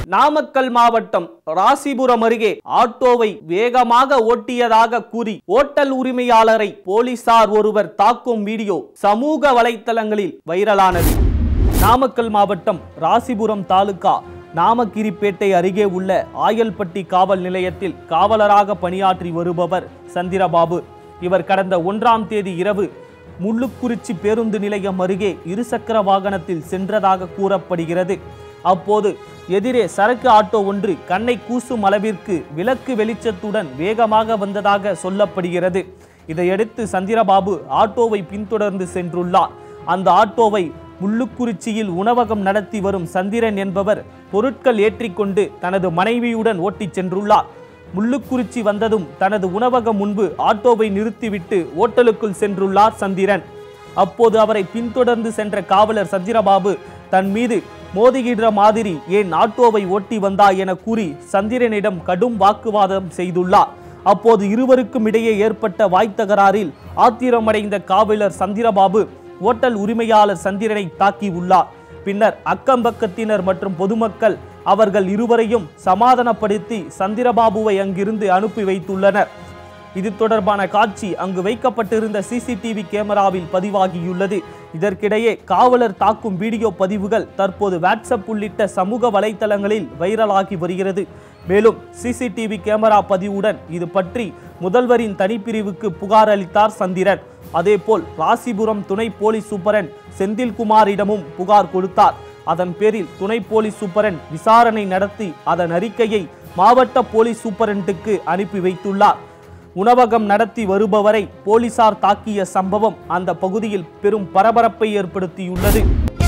நாமக்கல் மாவட்டம் ராசிபுரம் அருகே ஆட்டோவை வேகமாக ஓட்டியதாக கூறி ஓட்டல் உரிமையாளரை போலீசார் ஒருவர் தாக்கும் வீடியோ சமூக வலைத்தளங்களில் வைரலானது நாமக்கல் மாவட்டம் ராசிபுரம் தாலுகா நாமகிரிப்பேட்டை அருகே உள்ள ஆயல்பட்டி காவல் நிலையத்தில் காவலராக பணியாற்றி வருபவர் சந்திரபாபு இவர் கடந்த ஒன்றாம் தேதி இரவு முள்ளுக்குறிச்சி பேருந்து நிலையம் அருகே இருசக்கர வாகனத்தில் சென்றதாக கூறப்படுகிறது அப்போது எதிரே சரக்கு ஆட்டோ ஒன்று கண்ணை கூசும் அளவிற்கு விளக்கு வெளிச்சத்துடன் வேகமாக வந்ததாக சொல்லப்படுகிறது இதையடுத்து சந்திரபாபு ஆட்டோவை பின்தொடர்ந்து சென்றுள்ளார் அந்த ஆட்டோவை முள்ளுக்குறிச்சியில் உணவகம் நடத்தி வரும் சந்திரன் என்பவர் பொருட்கள் ஏற்றிக்கொண்டு தனது மனைவியுடன் ஓட்டிச் சென்றுள்ளார் முள்ளுக்குறிச்சி வந்ததும் தனது உணவகம் முன்பு ஆட்டோவை நிறுத்திவிட்டு ஓட்டலுக்குள் சென்றுள்ளார் சந்திரன் அப்போது அவரை பின்தொடர்ந்து சென்ற காவலர் சந்திரபாபு தன் மீது மோதுகின்ற மாதிரி ஏன் ஆட்டோவை ஓட்டி வந்தாய் என கூறி சந்திரனிடம் கடும் வாக்குவாதம் செய்துள்ளார் அப்போது இருவருக்கும் இடையே ஏற்பட்ட வாய்த்தகராறில் ஆத்திரமடைந்த காவலர் சந்திரபாபு ஓட்டல் உரிமையாளர் சந்திரனை தாக்கியுள்ளார் பின்னர் அக்கம்பக்கத்தினர் மற்றும் பொதுமக்கள் அவர்கள் இருவரையும் சமாதானப்படுத்தி சந்திரபாபுவை அங்கிருந்து அனுப்பி வைத்துள்ளனர் இது தொடர்பான காட்சி அங்கு வைக்கப்பட்டிருந்த சிசிடிவி கேமராவில் பதிவாகியுள்ளது இதற்கிடையே காவலர் தாக்கும் வீடியோ பதிவுகள் தற்போது வாட்ஸ்அப் உள்ளிட்ட சமூக வலைத்தளங்களில் வைரலாகி வருகிறது மேலும் சிசிடிவி கேமரா பதிவுடன் இது பற்றி முதல்வரின் தனிப்பிரிவுக்கு புகார் அளித்தார் சந்திரன் அதேபோல் ராசிபுரம் துணை போலீஸ் சூப்பரன் செந்தில்குமாரிடமும் புகார் கொடுத்தார் அதன் பேரில் துணை போலீஸ் சூப்பரன் விசாரணை நடத்தி அதன் அறிக்கையை மாவட்ட போலீஸ் சூப்பரண்டுக்கு அனுப்பி வைத்துள்ளார் உணவகம் நடத்தி வருபவரை போலீசார் தாக்கிய சம்பவம் அந்த பகுதியில் பெரும் பரபரப்பை ஏற்படுத்தியுள்ளது